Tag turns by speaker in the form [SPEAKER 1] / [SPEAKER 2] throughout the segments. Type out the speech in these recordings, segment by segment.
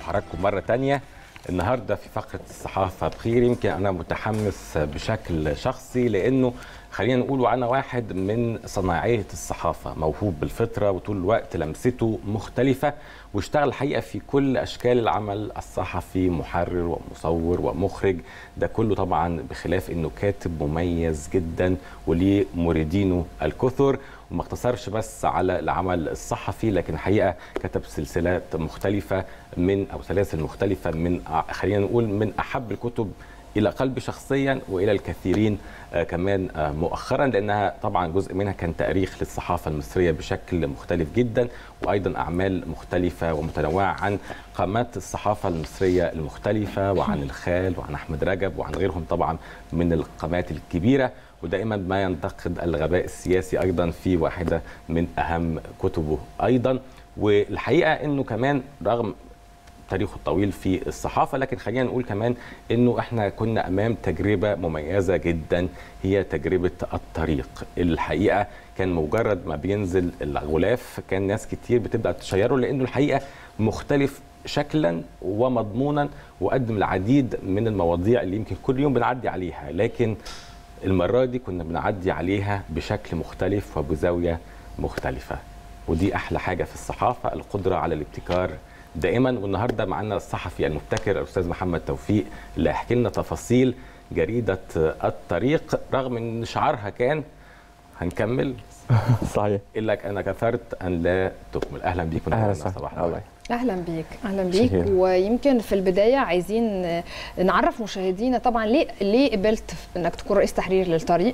[SPEAKER 1] بحضراتكم مرة تانية النهاردة في فقرة الصحافة بخير يمكن أنا متحمس بشكل شخصي لأنه خلينا نقول وأنا واحد من صناعية الصحافة موهوب بالفطرة وطول الوقت لمسته مختلفة واشتغل الحقيقة في كل أشكال العمل الصحفي محرر ومصور ومخرج ده كله طبعا بخلاف أنه كاتب مميز جدا وليه مريدينه الكثر وما اقتصرش بس على العمل الصحفي لكن الحقيقه كتب سلسلات مختلفه من او سلاسل مختلفه من خلينا نقول من احب الكتب الى قلبي شخصيا والى الكثيرين آه كمان آه مؤخرا لانها طبعا جزء منها كان تاريخ للصحافه المصريه بشكل مختلف جدا وايضا اعمال مختلفه ومتنوعه عن قامات الصحافه المصريه المختلفه وعن الخال وعن احمد رجب وعن غيرهم طبعا من القامات الكبيره ودائما ما ينتقد الغباء السياسي ايضا في واحده من اهم كتبه ايضا والحقيقه انه كمان رغم تاريخه الطويل في الصحافه لكن خلينا نقول كمان انه احنا كنا امام تجربه مميزه جدا هي تجربه الطريق الحقيقه كان مجرد ما بينزل الغلاف كان ناس كتير بتبدا تشيره لانه الحقيقه مختلف شكلا ومضمونا وقدم العديد من المواضيع اللي يمكن كل يوم بنعدي عليها لكن المرة دي كنا بنعدي عليها بشكل مختلف وبزاوية مختلفة ودي أحلى حاجة في الصحافة القدرة على الابتكار دائما والنهارده معانا الصحفي المبتكر الاستاذ محمد توفيق اللي هيحكي لنا تفاصيل جريده الطريق رغم ان شعارها كان هنكمل
[SPEAKER 2] صحيح
[SPEAKER 1] الا انك اثرت ان لا تكمل اهلا بيك
[SPEAKER 2] اهلا صباح الله
[SPEAKER 3] اهلا بيك اهلا بيك شكرا. ويمكن في البدايه عايزين نعرف مشاهدينا طبعا ليه ليه قبلت انك تكون رئيس تحرير للطريق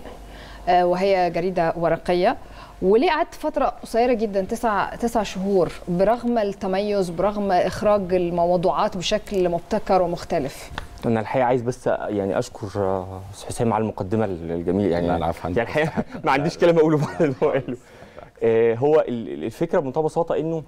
[SPEAKER 3] وهي جريده ورقيه وليه قعدت فترة قصيرة جدا تسع تسع شهور برغم التميز برغم إخراج الموضوعات بشكل مبتكر ومختلف؟
[SPEAKER 2] أنا الحقيقة عايز بس يعني أشكر حسام على المقدمة الجميلة يعني
[SPEAKER 1] لا
[SPEAKER 2] يعني الحقيقة ما عنديش كلام أقوله بعد اللي هو قاله هو الفكرة بمنتهى البساطة إنه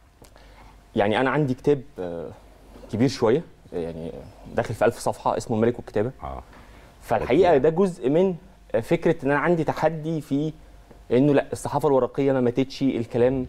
[SPEAKER 2] يعني أنا عندي كتاب كبير شوية يعني داخل في ألف صفحة اسمه الملك والكتابة
[SPEAKER 1] آه.
[SPEAKER 2] فالحقيقة ده جزء من فكرة إن أنا عندي تحدي في انه لا الصحافه الورقيه ما ماتتش الكلام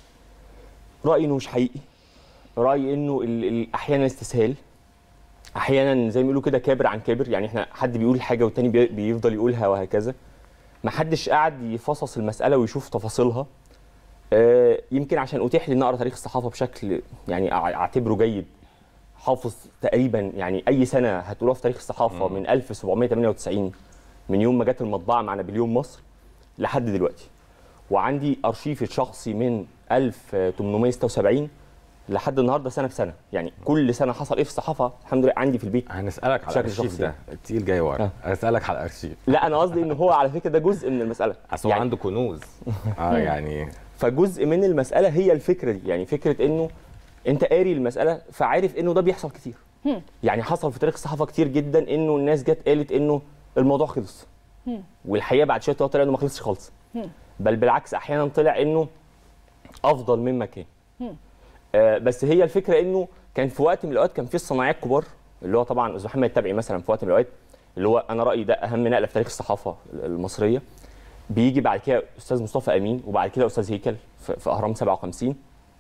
[SPEAKER 2] رايي انه مش حقيقي رايي انه ال ال احيانا استسهال احيانا زي ما بيقولوا كده كابر عن كابر يعني احنا حد بيقول حاجه والتاني بي بيفضل يقولها وهكذا ما حدش قاعد يفصص المساله ويشوف تفاصيلها آه يمكن عشان اتيح لي ان اقرا تاريخ الصحافه بشكل يعني اعتبره جيد حافظ تقريبا يعني اي سنه هتقولوها في تاريخ الصحافه من 1798 من يوم ما جت المطبعه مع نابليون مصر لحد دلوقتي وعندي ارشيف الشخصي من 1876 لحد النهارده سنه بسنه يعني كل سنه حصل ايه في الصحافه الحمد لله عندي في البيت
[SPEAKER 1] هنسالك على الارشيف ده التقيل جاي ورا هسالك على الارشيف
[SPEAKER 2] لا انا قصدي ان هو على فكره ده جزء من المساله
[SPEAKER 1] اصل يعني عنده كنوز اه يعني
[SPEAKER 2] فجزء من المساله هي الفكره دي يعني فكره انه انت قاري المساله فعارف انه ده بيحصل كتير يعني حصل في تاريخ الصحافه كتير جدا انه الناس جت قالت انه الموضوع خلص والحقيقه بعد شويه طلع انه ما خلصش خالص بل بالعكس احيانا طلع انه افضل مما كان آه بس هي الفكره انه كان في وقت من الاوقات كان في الصناعيه الكبار اللي هو طبعا استاذ محمد التبعي مثلا في وقت من الاوقات اللي هو انا رايي ده اهم نقله في تاريخ الصحافه المصريه بيجي بعد كده استاذ مصطفى امين وبعد كده استاذ هيكل في اهرام 57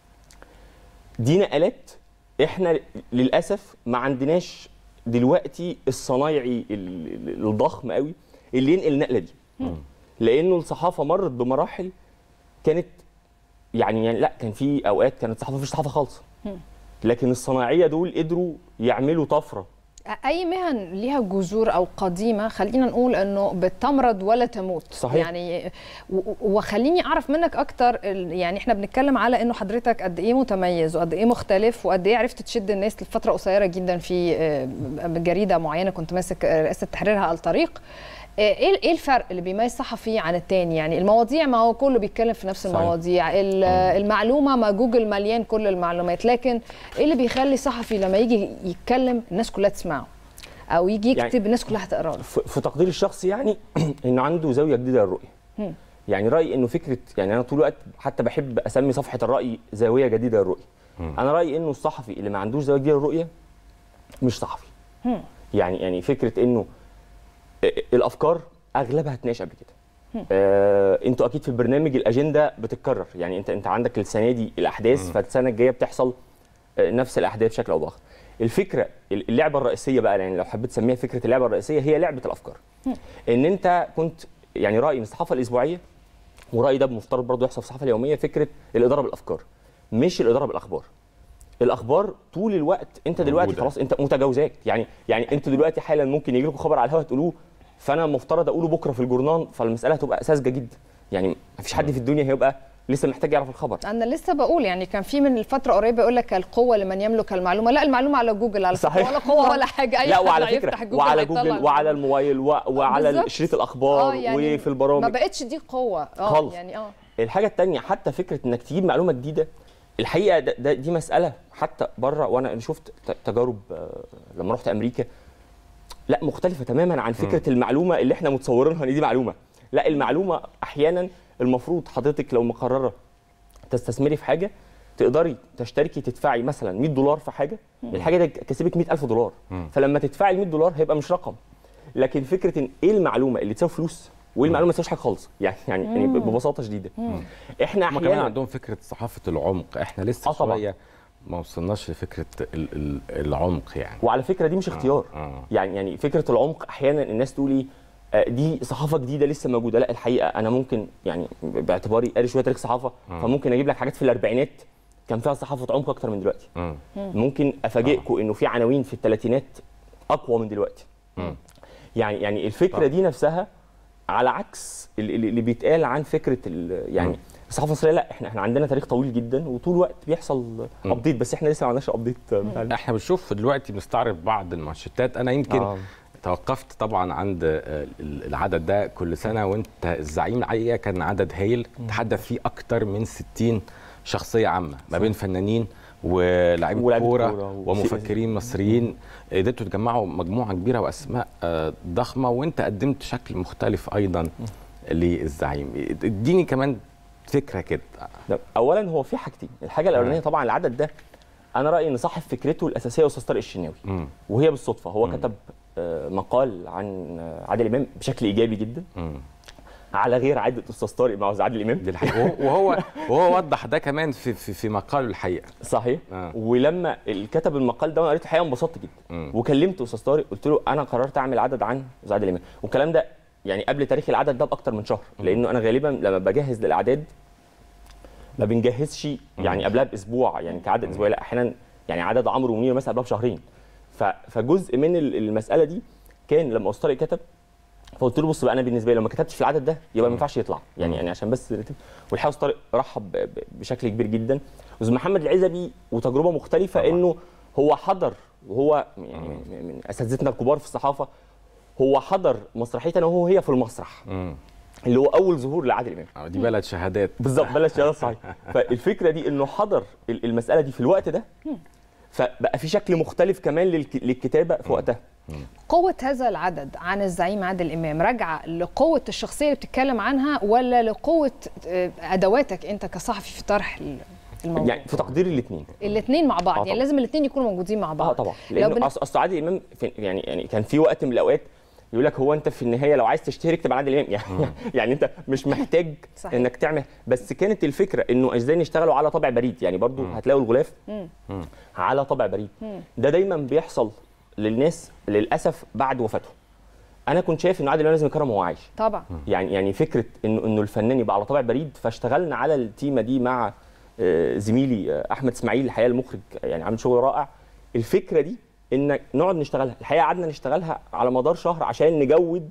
[SPEAKER 2] دي نقلات احنا للاسف ما عندناش دلوقتي الصنايعي الضخم قوي اللي ينقل النقله دي لانه الصحافه مرت بمراحل كانت يعني, يعني لا كان في اوقات كانت الصحافه مفيش صحافه خالص لكن الصناعيه دول قدروا يعملوا طفره
[SPEAKER 3] اي مهن ليها جذور او قديمه خلينا نقول انه بتمرض ولا تموت
[SPEAKER 2] صحيح.
[SPEAKER 3] يعني وخليني اعرف منك اكتر يعني احنا بنتكلم على انه حضرتك قد ايه متميز وقد ايه مختلف وقد ايه عرفت تشد الناس لفتره قصيره جدا في جريده معينه كنت ماسك رئاسه تحريرها الطريق ايه ايه الفرق اللي بيميز صحفي عن التاني يعني المواضيع ما هو كله بيتكلم في نفس المواضيع المعلومه ما جوجل مليان كل المعلومات لكن ايه اللي بيخلي صحفي لما يجي يتكلم الناس كلها تسمعه او يجي يكتب يعني الناس كلها هتقرا له
[SPEAKER 2] في تقديري الشخصي يعني انه عنده زاويه جديده للرؤيه يعني رايي انه فكره يعني انا طول الوقت حتى بحب اسمي صفحه الراي زاويه جديده للرؤيه انا رايي انه الصحفي اللي ما عندوش زاويه جديده للرؤيه مش صحفي يعني يعني فكره انه الافكار اغلبها هتناقش قبل كده آه، انتوا اكيد في البرنامج الاجنده بتتكرر يعني انت انت عندك السنه دي الاحداث فالسنه الجايه بتحصل آه، نفس الاحداث بشكل او باخر الفكره اللعبه الرئيسيه بقى يعني لو حبيت تسميها فكره اللعبه الرئيسيه هي لعبه الافكار ان انت كنت يعني رايي ان الصحافه الاسبوعيه ورايي ده مفترض برضه يحصل في الصحافه اليوميه فكره الاداره بالافكار مش الاداره بالاخبار الاخبار طول الوقت انت دلوقتي
[SPEAKER 1] موجودة.
[SPEAKER 2] خلاص انت متجاوزاك يعني يعني انت دلوقتي حالا ممكن يجي لكم خبر على الهواء تقولوه فانا المفترض اقوله بكره في الجورنال فالمساله هتبقى ساذجه جدا يعني مفيش حد في الدنيا هيبقى لسه محتاج يعرف الخبر
[SPEAKER 3] انا لسه بقول يعني كان في من الفتره قريبه يقول لك القوه لمن يملك المعلومه لا المعلومه على جوجل على فكرة،
[SPEAKER 2] صحيح.
[SPEAKER 3] ولا قوه ولا حاجه اي
[SPEAKER 2] لا
[SPEAKER 3] حد
[SPEAKER 2] وعلى
[SPEAKER 3] هيفتح
[SPEAKER 2] فكره
[SPEAKER 3] جوجل
[SPEAKER 2] وعلى
[SPEAKER 3] هيطلع
[SPEAKER 2] جوجل وعلى الموبايل و- وعلى
[SPEAKER 3] بالظبط.
[SPEAKER 2] شريط الاخبار وفي
[SPEAKER 3] ما
[SPEAKER 2] البرامج
[SPEAKER 3] بقتش دي قوه اه
[SPEAKER 2] خالص.
[SPEAKER 3] يعني اه
[SPEAKER 2] الحاجه الثانيه حتى فكره انك تجيب معلومه جديده الحقيقه ده, ده دي مساله حتى بره وانا شفت ت- تجارب آه، لما رحت امريكا لا مختلفه تماما عن فكره المعلومه اللي احنا متصورينها ان دي معلومه لا المعلومه احيانا المفروض حضرتك لو مقرره تستثمري في حاجه تقدري تشتركي تدفعي مثلا 100 دولار في حاجه الحاجه دي كسبك 100000 دولار فلما تدفعي ال 100 دولار هيبقى مش رقم لكن فكره ان ايه المعلومه اللي تساوي فلوس وايه المعلومه ما تساويش حاجه خالص يعني يعني, يعني ببساطه شديده احنا
[SPEAKER 1] هم كمان
[SPEAKER 2] احيانا
[SPEAKER 1] عندهم فكره صحافه العمق احنا لسه
[SPEAKER 2] آه طبعاً.
[SPEAKER 1] شويه ما وصلناش لفكره ال- ال- العمق يعني
[SPEAKER 2] وعلى فكره دي مش اختيار
[SPEAKER 1] آه.
[SPEAKER 2] يعني يعني فكره العمق احيانا الناس تقول ايه آه، دي صحافه جديده لسه موجوده لا الحقيقه انا ممكن يعني باعتباري قاري شويه تاريخ صحافه فممكن اجيب لك حاجات في الاربعينات كان فيها صحافه عمق اكتر من دلوقتي
[SPEAKER 1] مم.
[SPEAKER 2] ممكن افاجئكم انه في عناوين في الثلاثينات اقوى من دلوقتي يعني يعني الفكره
[SPEAKER 1] طبعا.
[SPEAKER 2] دي نفسها على عكس ال- ال- اللي بيتقال عن فكره ال- يعني الصحافه المصريه لا احنا احنا عندنا تاريخ طويل جدا وطول الوقت بيحصل ابديت بس احنا لسه ما عندناش ابديت بتاع ال-
[SPEAKER 1] احنا بنشوف دلوقتي بنستعرض بعض المانشيتات انا يمكن
[SPEAKER 2] آه.
[SPEAKER 1] آه. توقفت طبعا عند آه، ال- العدد ده كل سنه وانت الزعيم الحقيقه كان عدد هايل تحدث فيه اكتر من 60 شخصيه عامه ما بين فنانين ولاعيبه
[SPEAKER 2] ولاعيبة
[SPEAKER 1] كوره
[SPEAKER 2] كورة و-
[SPEAKER 1] ومفكرين مصريين قدرتوا تجمعوا مجموعه كبيره واسماء آه، ضخمه وانت قدمت شكل مختلف ايضا للزعيم اديني كمان فكره كده
[SPEAKER 2] لا، اولا هو في حاجتين الحاجه الاولانيه طبعا العدد ده انا رايي ان صاحب فكرته الاساسيه استاذ طارق الشناوي
[SPEAKER 1] مم.
[SPEAKER 2] وهي بالصدفه هو كتب آه، مقال عن آه، عادل امام بشكل ايجابي جدا
[SPEAKER 1] مم.
[SPEAKER 2] على غير عاده استاذ طارق مع أستاذ عادل امام
[SPEAKER 1] دي الحقيقه وهو وهو وضح ده كمان في في, في مقاله الحقيقه
[SPEAKER 2] صحيح
[SPEAKER 1] آه.
[SPEAKER 2] ولما ال- كتب المقال ده وانا قريته الحقيقه انبسطت جدا
[SPEAKER 1] مم.
[SPEAKER 2] وكلمت استاذ طارق قلت له انا قررت اعمل عدد عن استاذ عادل امام والكلام ده يعني قبل تاريخ العدد ده باكتر من شهر لانه انا غالبا لما بجهز للاعداد ما بنجهزش يعني قبلها باسبوع يعني كعدد اسبوعي لا احيانا يعني عدد عمرو ومنير مثلا قبلها بشهرين ف- فجزء من ال- المساله دي كان لما استاذ طارق كتب فقلت له بص بقى انا بالنسبه لي لو ما كتبتش في العدد ده يبقى ما ينفعش يطلع يعني يعني عشان بس نرتب. والحقيقه استاذ طارق رحب ب- ب- بشكل كبير جدا استاذ محمد العزبي وتجربه مختلفه
[SPEAKER 1] طبعاً.
[SPEAKER 2] انه هو حضر وهو يعني من- من اساتذتنا الكبار في الصحافه هو حضر مسرحيه انا وهو هي في المسرح
[SPEAKER 1] مم.
[SPEAKER 2] اللي هو اول ظهور لعادل امام
[SPEAKER 1] آه، دي بلد شهادات
[SPEAKER 2] بالظبط بلاش شهاده صحيح فالفكره دي انه حضر ال- المساله دي في الوقت ده فبقى في شكل مختلف كمان للك- للكتابه في وقتها
[SPEAKER 3] قوة هذا العدد عن الزعيم عادل إمام راجعة لقوة الشخصية اللي بتتكلم عنها ولا لقوة آه، أدواتك أنت كصحفي في طرح ال- الموضوع؟
[SPEAKER 2] يعني في تقديري الاثنين
[SPEAKER 3] الاثنين مع بعض
[SPEAKER 2] آه
[SPEAKER 3] يعني
[SPEAKER 2] طبعاً.
[SPEAKER 3] لازم الاثنين يكونوا موجودين مع بعض
[SPEAKER 2] اه طبعا
[SPEAKER 3] لو
[SPEAKER 2] لانه
[SPEAKER 3] بن...
[SPEAKER 2] أص- اصل عادل امام في يعني يعني كان في وقت من الاوقات يقول لك هو انت في النهايه لو عايز تشتهر اكتب عن عادل امام يعني يعني انت مش محتاج
[SPEAKER 3] صحيح.
[SPEAKER 2] انك تعمل بس كانت الفكره انه ازاي نشتغلوا على طابع بريد يعني برضو هتلاقوا الغلاف على طابع بريد ده دايما بيحصل للناس للاسف بعد وفاته انا كنت شايف ان عادل امام لازم يكرم وهو عايش
[SPEAKER 3] طبعا
[SPEAKER 2] يعني يعني فكره انه انه الفنان يبقى على طابع بريد فاشتغلنا على التيمه دي مع آه، زميلي آه، احمد اسماعيل الحقيقه المخرج يعني عامل شغل رائع الفكره دي ان نقعد نشتغلها الحقيقه قعدنا نشتغلها على مدار شهر عشان نجود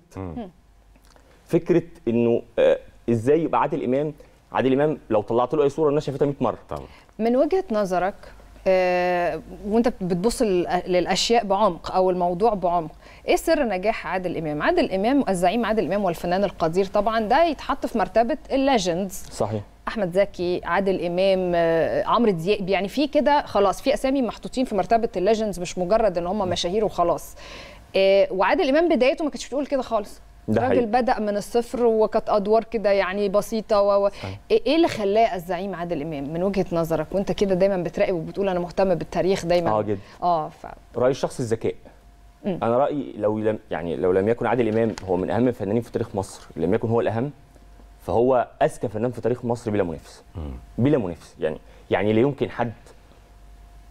[SPEAKER 2] فكره انه آه، ازاي يبقى عادل امام عادل امام لو طلعت له اي صوره الناس شافتها 100 مره
[SPEAKER 1] طبعا
[SPEAKER 3] من وجهة نظرك آه، وانت بتبص لل- للاشياء بعمق او الموضوع بعمق ايه سر نجاح عادل امام عادل امام الزعيم عادل امام والفنان القدير طبعا ده يتحط في مرتبه الليجندز
[SPEAKER 2] صحيح
[SPEAKER 3] احمد زكي عادل امام آه، عمرو دياب يعني في كده خلاص في اسامي محطوطين في مرتبه الليجندز مش مجرد ان هم مشاهير وخلاص آه، وعادل امام بدايته ما كانتش بتقول كده خالص
[SPEAKER 2] ده
[SPEAKER 3] راجل
[SPEAKER 2] حقيقي.
[SPEAKER 3] بدا من الصفر وكانت ادوار كده يعني بسيطه و... و... ايه إيه اللي خلاه الزعيم عادل امام من وجهه نظرك وانت كده دايما بتراقب وبتقول انا مهتم بالتاريخ دايما
[SPEAKER 2] اه جدا
[SPEAKER 3] اه ف...
[SPEAKER 2] رايي الشخصي الذكاء انا رايي لو لم يعني لو لم يكن عادل امام هو من اهم الفنانين في تاريخ مصر لم يكن هو الاهم فهو اذكى فنان في تاريخ مصر بلا منافس بلا منافس يعني يعني لا يمكن حد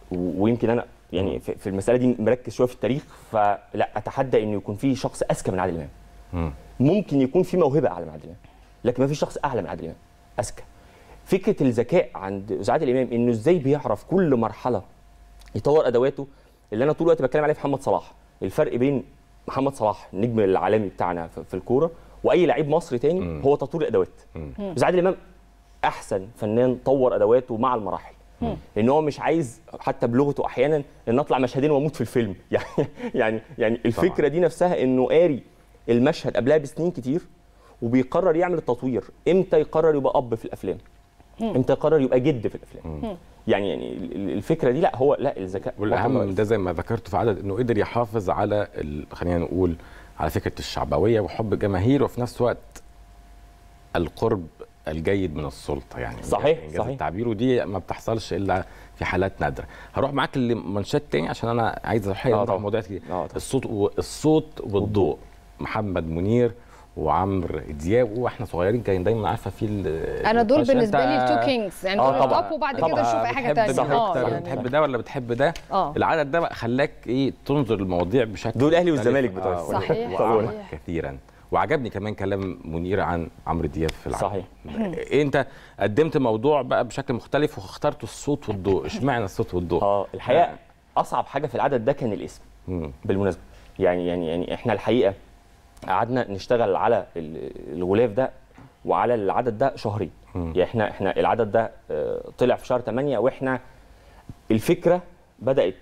[SPEAKER 2] و- ويمكن انا يعني في في المساله دي مركز شويه في التاريخ فلا اتحدى انه يكون في شخص اذكى من عادل امام
[SPEAKER 1] مم.
[SPEAKER 2] ممكن يكون في موهبه اعلى من عادل امام لكن ما في شخص اعلى من عادل امام اذكى فكره الذكاء عند استاذ عادل امام انه ازاي بيعرف كل مرحله يطور ادواته اللي انا طول الوقت بتكلم عليه في محمد صلاح الفرق بين محمد صلاح النجم العالمي بتاعنا في في الكوره واي لعيب مصري تاني هو تطوير الادوات استاذ عادل امام احسن فنان طور ادواته مع المراحل لان هو مش عايز حتى بلغته احيانا ان اطلع مشهدين واموت في الفيلم يعني يعني يعني الفكره
[SPEAKER 1] طبعاً.
[SPEAKER 2] دي نفسها انه قاري المشهد قبلها بسنين كتير وبيقرر يعمل التطوير امتى يقرر يبقى اب في الافلام امتى يقرر يبقى جد في الافلام يعني يعني ال- ال- الفكره دي لا هو لا الذكاء هو
[SPEAKER 1] والاهم
[SPEAKER 2] طبعاً
[SPEAKER 1] من ده زي ما ذكرت في عدد انه قدر يحافظ على ال- خلينا نقول على فكره الشعبويه وحب الجماهير وفي نفس الوقت القرب الجيد من السلطه يعني
[SPEAKER 2] صحيح،
[SPEAKER 1] إنجاز
[SPEAKER 2] صحيح.
[SPEAKER 1] التعبير ودي ما بتحصلش الا في حالات نادره هروح معاك لمنشات تاني عشان انا عايز اروح
[SPEAKER 2] آه
[SPEAKER 1] نروح
[SPEAKER 2] طبعاً.
[SPEAKER 1] موضوع كتير
[SPEAKER 2] آه طبعاً.
[SPEAKER 1] الصوت و- الصوت والضوء محمد منير وعمرو دياب واحنا صغيرين كان دايما عارفه في ال-
[SPEAKER 3] انا دول
[SPEAKER 1] النقاش.
[SPEAKER 3] بالنسبه لي
[SPEAKER 1] أنت
[SPEAKER 3] التو كينجز يعني
[SPEAKER 2] آه
[SPEAKER 3] دول
[SPEAKER 2] طبعاً.
[SPEAKER 3] التوب وبعد
[SPEAKER 2] طبعاً.
[SPEAKER 3] كده نشوف اي حاجه
[SPEAKER 1] بتحب
[SPEAKER 3] تانية
[SPEAKER 1] ده
[SPEAKER 3] اه
[SPEAKER 1] اكتر
[SPEAKER 3] يعني
[SPEAKER 1] بتحب ده ولا بتحب ده
[SPEAKER 3] آه.
[SPEAKER 1] العدد ده بقى خلاك ايه تنظر المواضيع بشكل
[SPEAKER 2] دول الأهلي
[SPEAKER 1] مختلف.
[SPEAKER 2] والزمالك بتوع
[SPEAKER 1] آه،
[SPEAKER 3] صحيح،
[SPEAKER 1] وأعمق
[SPEAKER 3] صحيح.
[SPEAKER 1] كثيرا وعجبني كمان كلام منير عن عمرو دياب في العالم
[SPEAKER 2] صحيح.
[SPEAKER 1] إيه انت قدمت موضوع بقى بشكل مختلف واخترت الصوت والضوء اشمعنى الصوت والضوء
[SPEAKER 2] اه الحقيقه اصعب حاجه في العدد ده كان الاسم
[SPEAKER 1] مم.
[SPEAKER 2] بالمناسبه يعني يعني يعني احنا الحقيقه قعدنا نشتغل على ال- الغلاف ده وعلى العدد ده شهرين يعني احنا احنا العدد ده آه، طلع في شهر 8 واحنا الفكره بدات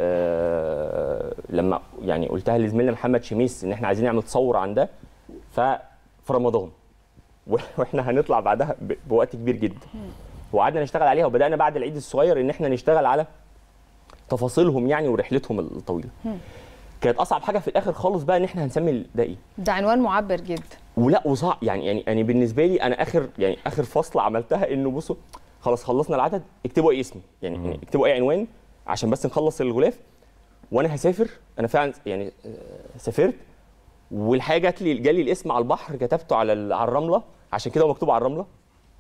[SPEAKER 2] آه، لما يعني قلتها لزميلنا محمد شميس ان احنا عايزين نعمل تصور عن ده ففي رمضان واحنا هنطلع بعدها ب- بوقت كبير جدا وقعدنا نشتغل عليها وبدانا بعد العيد الصغير ان احنا نشتغل على تفاصيلهم يعني ورحلتهم الطويله كانت اصعب حاجه في الاخر خالص بقى ان احنا هنسمي ده ايه
[SPEAKER 3] ده عنوان معبر جدا
[SPEAKER 2] ولا وصعب يعني يعني يعني بالنسبه لي انا اخر يعني اخر فصل عملتها انه بصوا خلاص خلصنا العدد اكتبوا اي اسمي يعني, يعني اكتبوا اي عنوان عشان بس نخلص الغلاف وانا هسافر انا فعلا يعني آه، سافرت والحقيقه جات لي جالي الاسم على البحر كتبته على ال- على الرمله عشان كده هو مكتوب على الرمله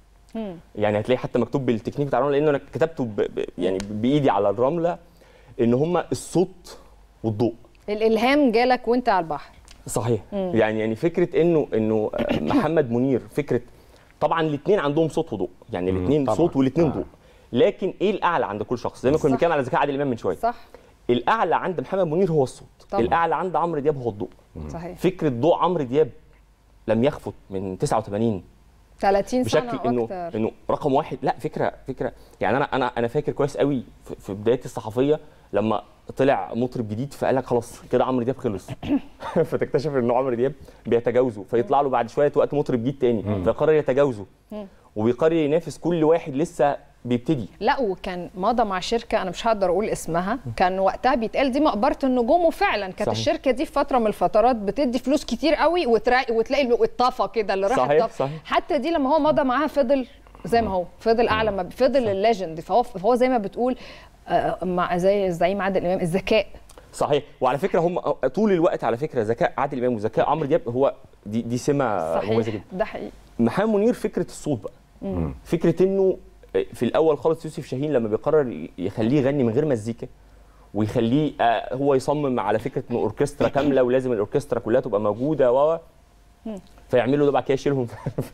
[SPEAKER 2] يعني هتلاقي حتى مكتوب بالتكنيك بتاع الرمله لانه انا كتبته ب... ب... يعني بايدي على الرمله ان هما الصوت والضوء
[SPEAKER 3] الالهام جالك وانت على البحر
[SPEAKER 2] صحيح يعني يعني فكره انه انه آه، محمد منير فكره طبعا الاثنين عندهم صوت وضوء يعني الاثنين
[SPEAKER 1] طبعاً.
[SPEAKER 2] صوت والاثنين
[SPEAKER 1] آه.
[SPEAKER 2] ضوء لكن ايه الاعلى عند كل شخص زي ما كنا
[SPEAKER 3] صح.
[SPEAKER 2] بنتكلم على ذكاء عادل امام من شويه
[SPEAKER 3] صح
[SPEAKER 2] الاعلى عند محمد منير هو الصوت
[SPEAKER 3] طبعاً.
[SPEAKER 2] الاعلى عند عمرو دياب هو الضوء
[SPEAKER 3] صحيح
[SPEAKER 2] فكره ضوء عمرو دياب لم يخفت من 89
[SPEAKER 3] 30 سنه
[SPEAKER 2] بشكل انه
[SPEAKER 3] واكتر
[SPEAKER 2] انه رقم واحد لا فكره فكره يعني انا انا انا فاكر كويس قوي في- في بدايه الصحفيه لما طلع مطرب جديد فقال لك خلاص كده عمرو دياب خلص فتكتشف ان عمرو دياب بيتجاوزه فيطلع له بعد شويه وقت مطرب جديد تاني فيقرر يتجاوزه وبيقرر ينافس كل واحد لسه بيبتدي
[SPEAKER 3] لا وكان مضى مع شركه انا مش هقدر اقول اسمها كان وقتها بيتقال دي مقبره النجوم وفعلا كانت
[SPEAKER 2] صحيح.
[SPEAKER 3] الشركه دي في فتره من الفترات بتدي فلوس كتير قوي وتلاقي وتلاقي الطفه كده اللي راح
[SPEAKER 2] صحيح،
[SPEAKER 3] الطفى
[SPEAKER 2] صحيح.
[SPEAKER 3] حتى دي لما هو مضى معاها فضل زي ما هو فضل اعلى ما فضل الليجند فهو فهو زي ما بتقول آه، مع زي الزعيم عادل امام الذكاء
[SPEAKER 2] صحيح وعلى فكره هم طول الوقت على فكره ذكاء عادل امام وذكاء عمرو دياب هو دي دي سمه مميزه
[SPEAKER 3] صحيح
[SPEAKER 2] جدا
[SPEAKER 3] ده حقيقي
[SPEAKER 2] محمد منير فكره الصوت بقى فكره انه في الاول خالص يوسف شاهين لما بيقرر يخليه يغني من غير مزيكا ويخليه آه، هو يصمم على فكره انه اوركسترا كامله ولازم الاوركسترا كلها تبقى موجوده و فيعملوا ده بعد كده يشيلهم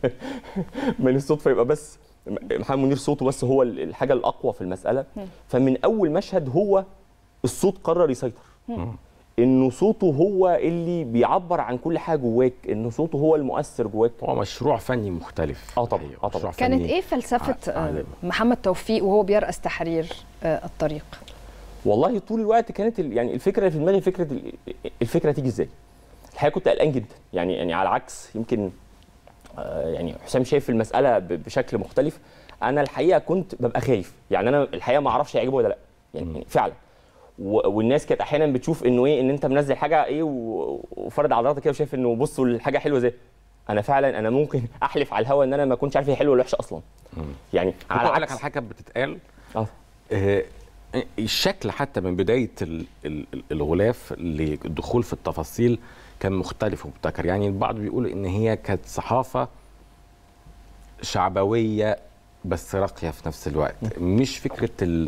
[SPEAKER 2] من الصوت فيبقى بس محمد منير صوته بس هو الحاجه الاقوى في المساله فمن اول مشهد هو الصوت قرر يسيطر انه صوته هو اللي بيعبر عن كل حاجه جواك انه صوته هو المؤثر جواك
[SPEAKER 1] هو مشروع فني مختلف
[SPEAKER 2] آه طبعاً،
[SPEAKER 1] أيوة،
[SPEAKER 2] آه طبعاً.
[SPEAKER 1] مشروع
[SPEAKER 3] كانت
[SPEAKER 1] فني
[SPEAKER 3] ايه فلسفه
[SPEAKER 1] ع-
[SPEAKER 3] آه،
[SPEAKER 1] عالمي.
[SPEAKER 3] محمد توفيق وهو بيرأس تحرير آه، الطريق
[SPEAKER 2] والله طول الوقت كانت ال- يعني الفكره اللي في دماغي فكره ال- الفكره تيجي ازاي الحقيقه كنت قلقان جدا يعني يعني على عكس يمكن آه، يعني حسام شايف المساله ب- بشكل مختلف انا الحقيقه كنت ببقى خايف يعني انا الحقيقه ما اعرفش هيعجبه ولا لا يعني, يعني فعلا و- والناس كانت احيانا بتشوف انه ايه ان انت منزل حاجه ايه و- وفرد عضلاتك كده وشايف انه بصوا الحاجه حلوه ازاي انا فعلا انا ممكن احلف على الهوا ان انا ما كنتش عارف هي حلوه ولا وحشه اصلا يعني
[SPEAKER 1] على
[SPEAKER 2] على
[SPEAKER 1] اقول لك
[SPEAKER 2] عكس
[SPEAKER 1] على حاجه بتتقال
[SPEAKER 2] اه
[SPEAKER 1] آه، الشكل حتى من بدايه ال- ال- الغلاف للدخول في التفاصيل كان مختلف ومبتكر يعني البعض بيقول ان هي كانت صحافه شعبويه بس راقيه في نفس الوقت مش فكره ال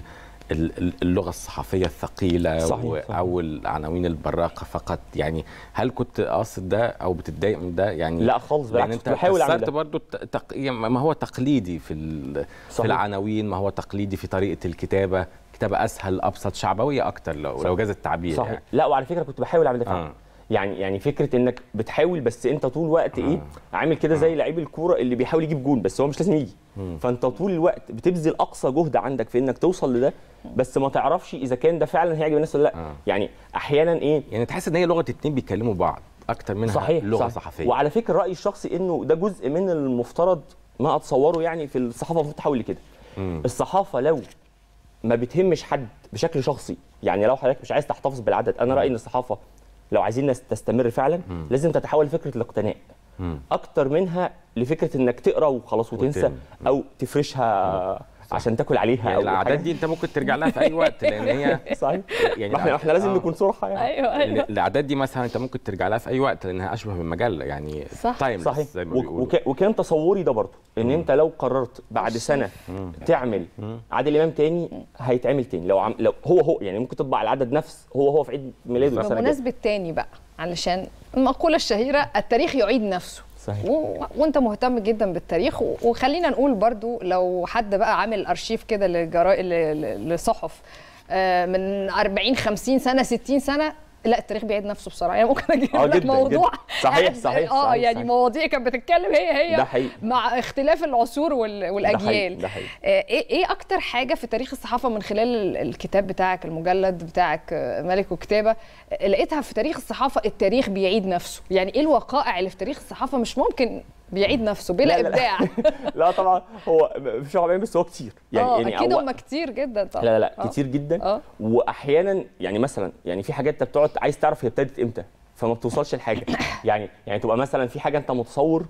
[SPEAKER 1] ال- ال- اللغه الصحفيه الثقيله
[SPEAKER 2] صحيح،
[SPEAKER 1] و-
[SPEAKER 2] صحيح.
[SPEAKER 1] او العناوين البراقه فقط يعني هل كنت قاصد ده او بتتضايق من ده يعني
[SPEAKER 2] لا خالص، بالعكس،
[SPEAKER 1] لان
[SPEAKER 2] كنت
[SPEAKER 1] انت
[SPEAKER 2] بحاول أعمل
[SPEAKER 1] كسرت
[SPEAKER 2] ده.
[SPEAKER 1] برضو الت- تق... يعني ما هو تقليدي في ال... في
[SPEAKER 2] صحيح.
[SPEAKER 1] العناوين ما هو تقليدي في طريقه الكتابه كتابه اسهل ابسط شعبويه اكتر لو لو جاز التعبير
[SPEAKER 2] صحيح
[SPEAKER 1] يعني.
[SPEAKER 2] لا وعلى فكره كنت بحاول اعمل ده فعلا
[SPEAKER 1] آه.
[SPEAKER 2] يعني يعني فكره انك بتحاول بس انت طول الوقت ايه عامل كده زي لعيب الكوره اللي بيحاول يجيب جون بس هو مش لازم يجي فانت طول الوقت بتبذل اقصى جهد عندك في انك توصل لده بس ما تعرفش اذا كان ده فعلا هيعجب الناس ولا لا
[SPEAKER 1] آه.
[SPEAKER 2] يعني احيانا ايه
[SPEAKER 1] يعني تحس ان هي لغه اتنين بيتكلموا بعض اكتر منها
[SPEAKER 2] صحيح
[SPEAKER 1] لغه
[SPEAKER 2] صحيح.
[SPEAKER 1] صحفيه
[SPEAKER 2] وعلى فكره رايي الشخصي انه ده جزء من المفترض ما اتصوره يعني في الصحافه المفروض تحول لكده الصحافه لو ما بتهمش حد بشكل شخصي يعني لو حضرتك مش عايز تحتفظ بالعدد انا رايي ان الصحافه لو عايزين ناس تستمر فعلا لازم تتحول لفكره الاقتناء اكتر منها لفكره انك تقرا وخلاص وتنسى
[SPEAKER 1] وتم.
[SPEAKER 2] او تفرشها عشان تاكل عليها
[SPEAKER 1] يعني
[SPEAKER 2] او
[SPEAKER 1] الاعداد
[SPEAKER 2] حاجة.
[SPEAKER 1] دي انت ممكن ترجع لها في اي وقت لان هي
[SPEAKER 2] صحيح
[SPEAKER 1] يعني
[SPEAKER 2] ما احنا احنا لازم
[SPEAKER 1] آه.
[SPEAKER 2] نكون صراحه يعني
[SPEAKER 3] ايوه ايوه
[SPEAKER 1] الاعداد دي مثلا انت ممكن ترجع لها في اي وقت لانها اشبه بالمجله يعني
[SPEAKER 3] صح.
[SPEAKER 1] تايمليس
[SPEAKER 2] صحيح
[SPEAKER 1] زي ما
[SPEAKER 2] وك-
[SPEAKER 1] بيقولوا
[SPEAKER 2] وك- وكان تصوري ده برضه ان انت لو قررت بعد سنه تعمل عادل امام تاني هيتعمل تاني لو عم لو هو هو يعني ممكن تطبع العدد نفس هو هو في عيد ميلاده السنه الجايه
[SPEAKER 3] بمناسبة تاني بقى علشان المقولة الشهيرة التاريخ يعيد نفسه
[SPEAKER 2] صحيح.
[SPEAKER 3] و... وانت مهتم جدا بالتاريخ و... وخلينا نقول برضو لو حد بقى عامل ارشيف كده لجرا... ل... ل- لصحف آه، من 40 50 سنه 60 سنه لا التاريخ بيعيد نفسه بسرعه يعني ممكن اجيب
[SPEAKER 2] آه،
[SPEAKER 3] لك
[SPEAKER 2] جداً،
[SPEAKER 3] موضوع
[SPEAKER 2] جداً. صحيح،
[SPEAKER 3] قاعد-
[SPEAKER 2] صحيح،
[SPEAKER 3] اه
[SPEAKER 2] صحيح،
[SPEAKER 3] يعني
[SPEAKER 2] صحيح.
[SPEAKER 3] مواضيع كانت بتتكلم هي هي
[SPEAKER 2] ده حقيقي.
[SPEAKER 3] مع اختلاف العصور وال... والاجيال
[SPEAKER 2] ده حقيقي.
[SPEAKER 3] آه، ايه ايه اكتر حاجه في تاريخ الصحافه من خلال ال- الكتاب بتاعك المجلد بتاعك آه، ملك وكتابه آه، لقيتها في تاريخ الصحافه التاريخ بيعيد نفسه يعني ايه الوقائع اللي في تاريخ الصحافه مش ممكن بيعيد نفسه بلا
[SPEAKER 2] لا، لا، لا.
[SPEAKER 3] ابداع
[SPEAKER 2] لا طبعا هو مش هو بس هو كتير يعني
[SPEAKER 3] اه
[SPEAKER 2] يعني
[SPEAKER 3] اكيد
[SPEAKER 2] هو-
[SPEAKER 3] هم كتير جدا طبعا
[SPEAKER 2] لا لا لا
[SPEAKER 3] آه.
[SPEAKER 2] كتير جدا
[SPEAKER 3] آه.
[SPEAKER 2] واحيانا يعني مثلا يعني في حاجات انت بتقعد عايز تعرف هي ابتدت امتى فما بتوصلش لحاجه يعني يعني تبقى مثلا في حاجه انت متصور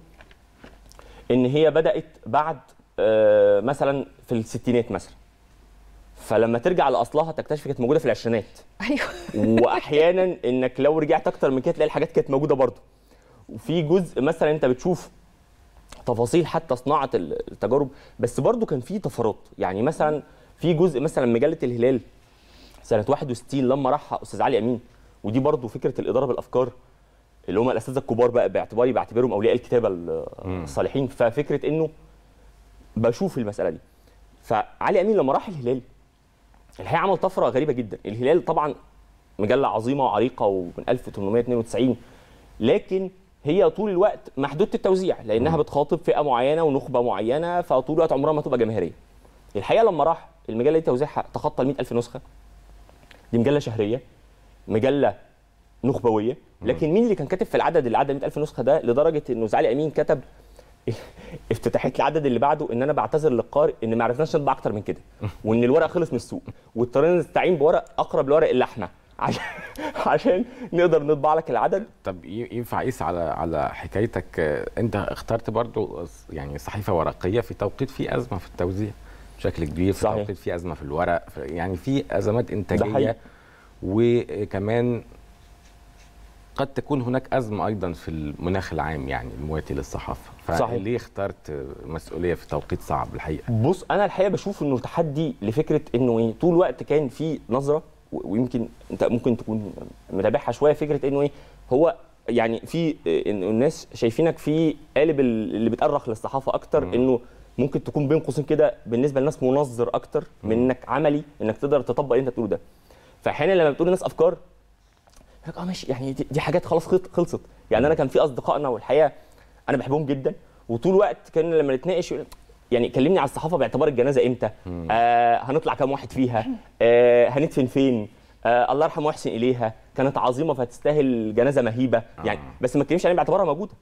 [SPEAKER 2] ان هي بدات بعد آه، مثلا في الستينات مثلا فلما ترجع لاصلها تكتشف كانت موجوده في العشرينات
[SPEAKER 3] ايوه
[SPEAKER 2] واحيانا انك لو رجعت اكتر من كده تلاقي الحاجات كانت موجوده برضه وفي جزء مثلا انت بتشوف تفاصيل حتى صناعه التجارب بس برضه كان في طفرات يعني مثلا في جزء مثلا مجله الهلال سنه 61 لما راح استاذ علي امين ودي برضه فكره الاداره بالافكار اللي هم الاساتذه الكبار بقى باعتباري بعتبرهم اولياء الكتابه الصالحين ففكره انه بشوف المساله دي فعلي امين لما راح الهلال الحقيقه عمل طفره غريبه جدا الهلال طبعا مجله عظيمه وعريقه ومن 1892 لكن هي طول الوقت محدوده التوزيع لانها بتخاطب فئه معينه ونخبه معينه فطول الوقت عمرها ما تبقى جماهيريه الحقيقه لما راح المجله دي توزيعها تخطى ال 100000 نسخه دي مجله شهريه مجله نخبويه لكن مين اللي كان كاتب في العدد اللي عدى 100000 نسخه ده لدرجه انه زعلي امين كتب افتتاحيه العدد اللي بعده ان انا بعتذر للقارئ ان ما عرفناش نطبع اكتر من كده وان الورق خلص من السوق واضطرينا نستعين بورق اقرب لورق اللحمه عشان عشان نقدر نطبع لك العدد
[SPEAKER 1] طب ي- ينفع اقيس على على حكايتك آه، انت اخترت برضو يعني صحيفه ورقيه في توقيت في ازمه في التوزيع بشكل كبير في
[SPEAKER 2] صحيح.
[SPEAKER 1] توقيت في ازمه في الورق في- يعني في ازمات
[SPEAKER 2] حقيقي.
[SPEAKER 1] انتاجيه وكمان قد تكون هناك ازمه ايضا في المناخ العام يعني المواتي للصحافه
[SPEAKER 2] صحيح.
[SPEAKER 1] فليه اخترت مسؤوليه في توقيت صعب الحقيقه
[SPEAKER 2] بص انا الحقيقه بشوف انه تحدي لفكره انه ايه طول الوقت كان في نظره و- ويمكن انت ممكن تكون متابعها شويه فكره انه ايه هو يعني في إيه، انه الناس شايفينك في قالب ال- اللي بتأرخ للصحافه اكتر انه ممكن تكون بين قوسين كده بالنسبه للناس منظر اكتر من انك عملي انك تقدر تطبق اللي انت بتقوله ده فاحيانا لما بتقول للناس افكار يقول لك اه ماشي يعني دي, دي حاجات خلاص خلص- خلصت يعني انا كان في اصدقائنا والحقيقه انا بحبهم جدا وطول الوقت كان لما نتناقش يقول يعني كلمني على الصحافه باعتبار الجنازه امتى آه هنطلع كام واحد فيها آه هندفن فين آه الله يرحم محسن اليها كانت عظيمه فتستاهل جنازه مهيبه يعني بس ما تكلمش عليها باعتبارها موجوده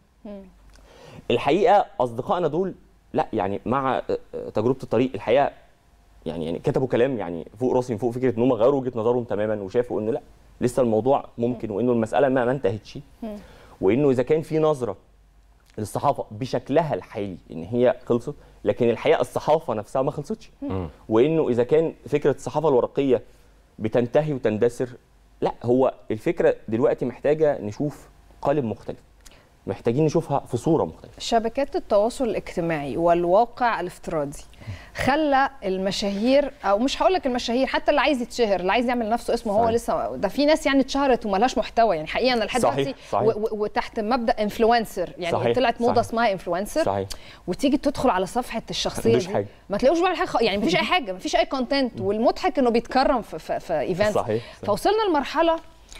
[SPEAKER 2] الحقيقه اصدقائنا دول لا يعني مع آه، آه، تجربه الطريق الحقيقه يعني يعني كتبوا كلام يعني فوق راسي من فوق فكره ان هم غيروا وجهه نظرهم تماما وشافوا انه لا لسه الموضوع ممكن وانه المساله ما ما انتهتش وانه اذا كان في نظره للصحافه بشكلها الحالي ان هي خلصت لكن الحقيقه الصحافه نفسها ما خلصتش وانه اذا كان فكره الصحافه الورقيه بتنتهي وتندثر لا هو الفكره دلوقتي محتاجه نشوف قالب مختلف محتاجين نشوفها في صوره مختلفه
[SPEAKER 3] شبكات التواصل الاجتماعي والواقع الافتراضي خلى المشاهير او مش هقول لك المشاهير حتى اللي عايز يتشهر اللي عايز يعمل نفسه اسمه هو
[SPEAKER 2] صحيح.
[SPEAKER 3] لسه ده في ناس يعني اتشهرت وملهاش محتوى يعني حقيقه انا لحد
[SPEAKER 2] صحيح،
[SPEAKER 3] دلوقتي
[SPEAKER 2] صحيح.
[SPEAKER 3] و- و- وتحت مبدا انفلونسر يعني
[SPEAKER 2] صحيح،
[SPEAKER 3] طلعت موضه
[SPEAKER 2] صحيح.
[SPEAKER 3] اسمها انفلونسر
[SPEAKER 2] صحيح
[SPEAKER 3] وتيجي تدخل على صفحه الشخصيه
[SPEAKER 2] مفيش
[SPEAKER 3] دي
[SPEAKER 2] حاجة.
[SPEAKER 3] ما تلاقوش بيعمل حاجه خ- يعني مفيش اي حاجه مفيش اي كونتنت والمضحك انه بيتكرم في في, في ايفنت
[SPEAKER 2] صحيح، صحيح.
[SPEAKER 3] فوصلنا لمرحله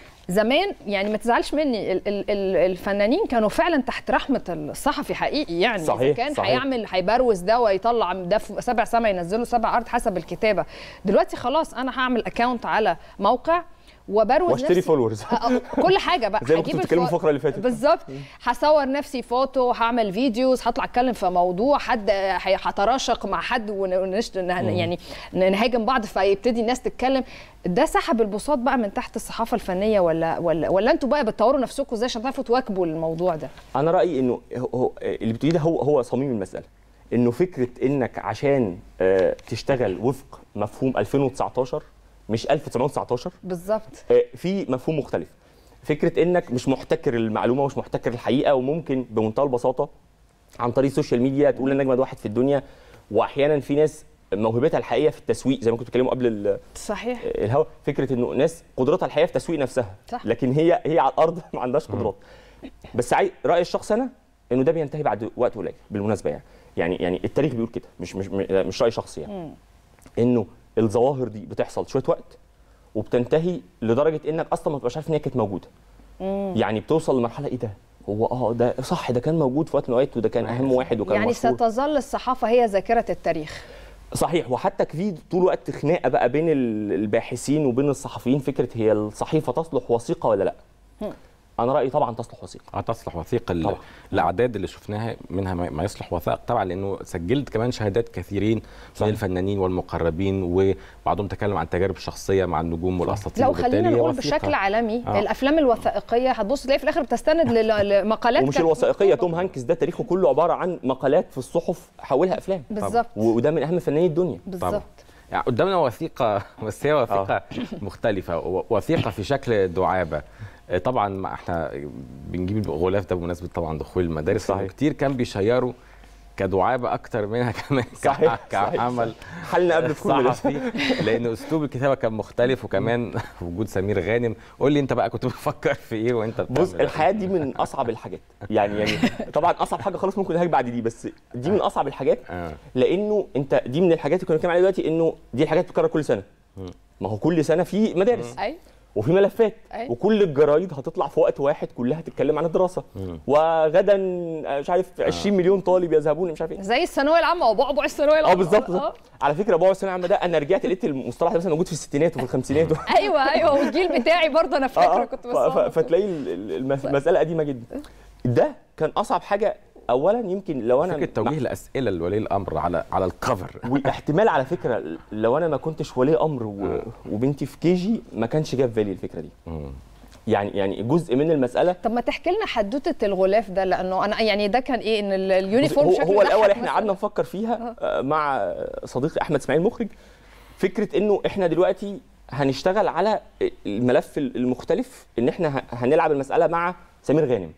[SPEAKER 3] زمان يعني ما تزعلش مني ال- ال- ال- الفنانين كانوا فعلا تحت رحمه الصحفي حقيقي يعني اذا
[SPEAKER 2] صحيح،
[SPEAKER 3] كان
[SPEAKER 2] صحيح.
[SPEAKER 3] هيعمل هيبروز ده ويطلع ده في سبع سما ينزله سبع ارض حسب الكتابه دلوقتي خلاص انا هعمل اكونت على موقع وبروز
[SPEAKER 2] واشتري
[SPEAKER 3] نفسي
[SPEAKER 2] فولورز
[SPEAKER 3] أ- أ- كل حاجه بقى
[SPEAKER 2] زي ما
[SPEAKER 3] هجيب
[SPEAKER 2] كنتوا بتتكلموا
[SPEAKER 3] الفو-
[SPEAKER 2] الفقره اللي فاتت
[SPEAKER 3] بالظبط هصور نفسي فوتو هعمل فيديوز هطلع اتكلم في موضوع حد هي- هتراشق مع حد ون- ونشت يعني نهاجم بعض فيبتدي الناس تتكلم ده سحب البساط بقى من تحت الصحافه الفنيه ولا ولا ولا انتوا بقى بتطوروا نفسكم ازاي عشان تعرفوا تواكبوا الموضوع ده
[SPEAKER 2] انا رايي انه هو- هو اللي بتقوليه ده هو هو صميم المساله انه فكره انك عشان آه، تشتغل وفق مفهوم 2019 مش 1919
[SPEAKER 3] بالظبط
[SPEAKER 2] آه، في مفهوم مختلف فكره انك مش محتكر المعلومه ومش محتكر الحقيقه وممكن بمنتهى البساطه عن طريق السوشيال ميديا تقول انا اجمد واحد في الدنيا واحيانا في ناس موهبتها الحقيقيه في التسويق زي ما كنتوا بتتكلموا قبل ال-
[SPEAKER 3] صحيح
[SPEAKER 2] الهوا فكره انه ناس قدرتها الحقيقيه في تسويق نفسها
[SPEAKER 3] صح.
[SPEAKER 2] لكن هي هي على الارض ما عندهاش قدرات بس عاي... رايي الشخصي انا انه ده بينتهي بعد وقت قليل بالمناسبه يعني يعني يعني التاريخ بيقول كده مش مش مش راي شخصي يعني انه الظواهر دي بتحصل شويه وقت وبتنتهي لدرجه انك اصلا ما تبقاش عارف ان هي كانت موجوده يعني بتوصل لمرحله ايه ده هو اه ده صح ده كان موجود في وقت من الاوقات وده كان اهم واحد وكان
[SPEAKER 3] يعني
[SPEAKER 2] مشهور
[SPEAKER 3] ستظل الصحافه هي ذاكره التاريخ
[SPEAKER 2] صحيح وحتى في طول الوقت خناقه بقى بين ال- الباحثين وبين الصحفيين فكره هي الصحيفه تصلح وثيقه ولا لا انا رايي طبعا تصلح وثيقه
[SPEAKER 1] اه تصلح وثيقه ال-
[SPEAKER 2] طبعا.
[SPEAKER 1] الاعداد اللي شفناها منها ما ما يصلح وثائق طبعا لانه سجلت كمان شهادات كثيرين
[SPEAKER 2] صحيح.
[SPEAKER 1] من الفنانين والمقربين وبعضهم تكلم عن تجارب شخصيه مع النجوم والاساطير
[SPEAKER 3] لو خلينا
[SPEAKER 1] وبالتالي
[SPEAKER 3] نقول
[SPEAKER 1] وثيقة.
[SPEAKER 3] بشكل عالمي
[SPEAKER 1] آه.
[SPEAKER 3] الافلام الوثائقيه هتبص تلاقي في الاخر بتستند لل- لمقالات
[SPEAKER 2] ومش
[SPEAKER 3] كانت
[SPEAKER 2] الوثائقيه
[SPEAKER 3] مكتوبة.
[SPEAKER 2] توم هانكس ده تاريخه كله عباره عن مقالات في الصحف حولها افلام
[SPEAKER 3] بالظبط
[SPEAKER 2] و- وده من اهم فنانين الدنيا
[SPEAKER 3] بالظبط
[SPEAKER 1] يعني قدامنا وثيقه بس هي وثيقه مختلفه و- وثيقه في شكل دعابه آه، طبعا ما احنا بنجيب الغلاف ده بمناسبه طبعا دخول المدارس
[SPEAKER 2] صحيح.
[SPEAKER 1] لأنه كتير كان بيشيروا كدعابه اكتر منها كمان ك-
[SPEAKER 2] صحيح، صحيح،
[SPEAKER 1] كعمل
[SPEAKER 2] حلنا قبل دخول المدارس.
[SPEAKER 1] صحفي لان اسلوب الكتابه كان مختلف وكمان وجود سمير غانم قول لي انت بقى كنت بتفكر في ايه وانت
[SPEAKER 2] بص
[SPEAKER 1] بتعمل
[SPEAKER 2] الحياه دي من اصعب الحاجات يعني يعني طبعا اصعب حاجه خالص ممكن نهاجم بعد دي بس دي من اصعب الحاجات
[SPEAKER 1] آه.
[SPEAKER 2] لانه انت دي من الحاجات اللي كنا بنتكلم عليها دلوقتي انه دي الحاجات بتتكرر كل سنه ما هو كل سنه في مدارس
[SPEAKER 3] اي
[SPEAKER 2] وفي ملفات
[SPEAKER 3] أي.
[SPEAKER 2] وكل الجرايد هتطلع في وقت واحد كلها تتكلم عن الدراسه وغدا آه، مش عارف 20 مليون طالب يذهبون مش عارف ايه
[SPEAKER 3] زي الثانويه العامه وبعبع الثانويه العامه
[SPEAKER 2] اه بالظبط
[SPEAKER 3] آه.
[SPEAKER 2] بالظبط. على فكره بعد الثانويه العامه ده انا رجعت لقيت المصطلح ده مثلا موجود في الستينات وفي الخمسينات
[SPEAKER 3] ايوه ايوه والجيل بتاعي برضه انا
[SPEAKER 2] آه،
[SPEAKER 3] فاكره
[SPEAKER 2] آه.
[SPEAKER 3] كنت
[SPEAKER 2] ف- ف-
[SPEAKER 3] بس
[SPEAKER 2] فتلاقي ال- ال- المس- المساله قديمه جدا ده كان اصعب حاجه اولا يمكن لو انا
[SPEAKER 1] فكره توجيه الاسئله لولي الامر على على الكفر
[SPEAKER 2] واحتمال على فكره لو انا ما كنتش ولي امر و... وبنتي في كي جي ما كانش جاب بالي الفكره دي
[SPEAKER 1] مم.
[SPEAKER 2] يعني يعني جزء من المساله
[SPEAKER 3] طب ما تحكي لنا حدوته الغلاف ده لانه انا يعني ده كان ايه ان ال-
[SPEAKER 2] بص،
[SPEAKER 3] اليونيفورم
[SPEAKER 2] هو,
[SPEAKER 3] شكله
[SPEAKER 2] هو الاول
[SPEAKER 3] ضحك
[SPEAKER 2] احنا
[SPEAKER 3] مثلاً.
[SPEAKER 2] قعدنا نفكر فيها آه، مع صديقي احمد اسماعيل مخرج فكره انه احنا دلوقتي هنشتغل على الملف المختلف ان احنا ه- هنلعب المساله مع سمير غانم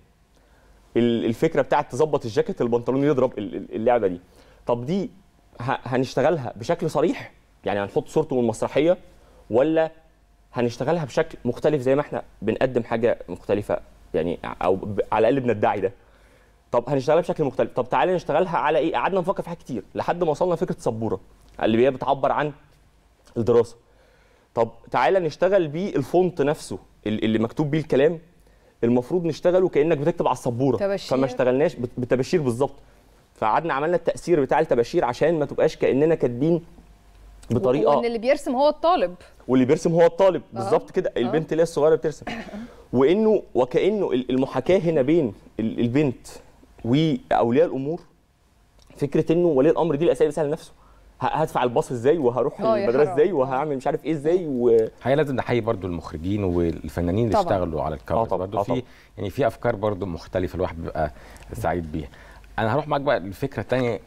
[SPEAKER 2] ال- الفكره بتاعت تظبط الجاكيت البنطلون يضرب ال- ال- اللعبه دي طب دي ه- هنشتغلها بشكل صريح يعني هنحط صورته من المسرحيه ولا هنشتغلها بشكل مختلف زي ما احنا بنقدم حاجه مختلفه يعني او ب- على الاقل بندعي ده طب هنشتغلها بشكل مختلف طب تعالى نشتغلها على ايه قعدنا نفكر في حاجات كتير لحد ما وصلنا لفكره سبوره اللي هي بتعبر عن الدراسه طب تعالى نشتغل بيه الفونت نفسه ال- اللي مكتوب بيه الكلام المفروض نشتغله كانك بتكتب على السبوره
[SPEAKER 3] تباشير.
[SPEAKER 2] فما اشتغلناش بت- بتباشير بالظبط فقعدنا عملنا التاثير بتاع التباشير عشان ما تبقاش كاننا كاتبين بطريقه
[SPEAKER 3] وان اللي بيرسم هو الطالب
[SPEAKER 2] واللي بيرسم هو الطالب بالظبط كده البنت اللي هي الصغيره بترسم وانه وكانه ال- المحاكاه هنا بين ال- البنت واولياء الامور فكره انه ولي الامر دي الاسئله بيسال نفسه ه- هدفع الباص ازاي وهروح
[SPEAKER 3] آه يا
[SPEAKER 2] المدرسه
[SPEAKER 3] حرام.
[SPEAKER 2] ازاي وهعمل مش عارف ايه ازاي و...
[SPEAKER 1] هي لازم نحيي برضو المخرجين والفنانين اللي
[SPEAKER 3] طبعاً.
[SPEAKER 1] اشتغلوا على
[SPEAKER 2] آه
[SPEAKER 1] الكفر
[SPEAKER 2] طبعاً،
[SPEAKER 1] برضو
[SPEAKER 2] آه
[SPEAKER 1] في
[SPEAKER 2] طبعاً.
[SPEAKER 1] يعني في افكار برضو مختلفه الواحد بيبقى سعيد بيها انا هروح معاك بقى الفكره الثانيه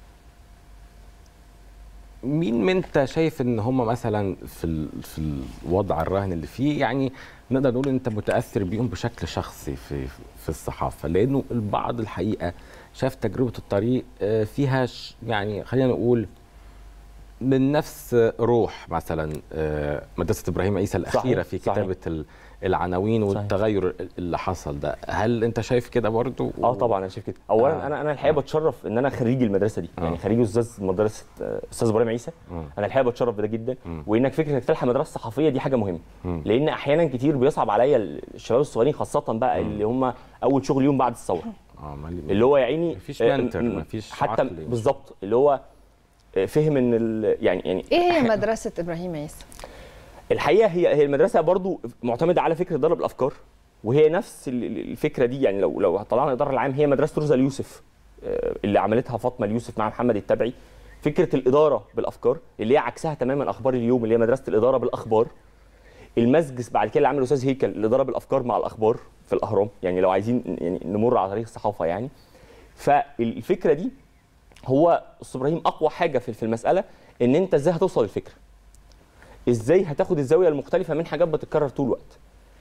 [SPEAKER 1] مين من انت شايف ان هم مثلا في ال... في الوضع الراهن اللي فيه يعني نقدر نقول انت متاثر بيهم بشكل شخصي في في الصحافه لانه البعض الحقيقه شاف تجربه الطريق آه، فيها ش- يعني خلينا نقول من نفس روح مثلا آه، مدرسه ابراهيم عيسى الاخيره
[SPEAKER 2] صحيح،
[SPEAKER 1] في
[SPEAKER 2] صحيح.
[SPEAKER 1] كتابه ال- العناوين
[SPEAKER 2] صحيح.
[SPEAKER 1] والتغير اللي حصل ده هل انت شايف كده برضو
[SPEAKER 2] اه طبعا انا شايف كده اولا
[SPEAKER 1] آه.
[SPEAKER 2] انا انا الحقيقه بتشرف ان انا خريج المدرسه دي يعني
[SPEAKER 1] آه.
[SPEAKER 2] خريج استاذ مدرسه آه، استاذ ابراهيم عيسى
[SPEAKER 1] مم.
[SPEAKER 2] انا الحقيقه بتشرف بده جدا
[SPEAKER 1] مم.
[SPEAKER 2] وانك فكره انك تلحق مدرسه صحفيه دي حاجه مهمه
[SPEAKER 1] مم.
[SPEAKER 2] لان احيانا كتير بيصعب عليا الشباب الصغيرين خاصه بقى اللي هم اول شغل يوم بعد الثوره
[SPEAKER 1] اه مالي-
[SPEAKER 2] اللي هو يا عيني
[SPEAKER 1] مفيش
[SPEAKER 2] آه،
[SPEAKER 1] منتور،
[SPEAKER 2] م-
[SPEAKER 1] مفيش
[SPEAKER 2] حتى
[SPEAKER 1] عقل.
[SPEAKER 2] بالظبط اللي هو آه، فهم ان ال- يعني يعني
[SPEAKER 3] ايه هي مدرسه ابراهيم عيسى
[SPEAKER 2] الحقيقه هي هي المدرسه برضو معتمده على فكره ضرب الافكار وهي نفس ال- ال- الفكره دي يعني لو لو طلعنا الاداره العام هي مدرسه روزا اليوسف آه، اللي عملتها فاطمه اليوسف مع محمد التبعي فكره الاداره بالافكار اللي هي عكسها تماما اخبار اليوم اللي هي مدرسه الاداره بالاخبار المسجس بعد كده اللي عمله الاستاذ هيكل الاداره بالافكار مع الاخبار في الاهرام يعني لو عايزين يعني نمر على تاريخ الصحافه يعني فالفكره دي هو استاذ ابراهيم اقوى حاجه في في المساله ان انت ازاي هتوصل للفكره ازاي هتاخد الزاويه المختلفه من حاجات بتتكرر طول الوقت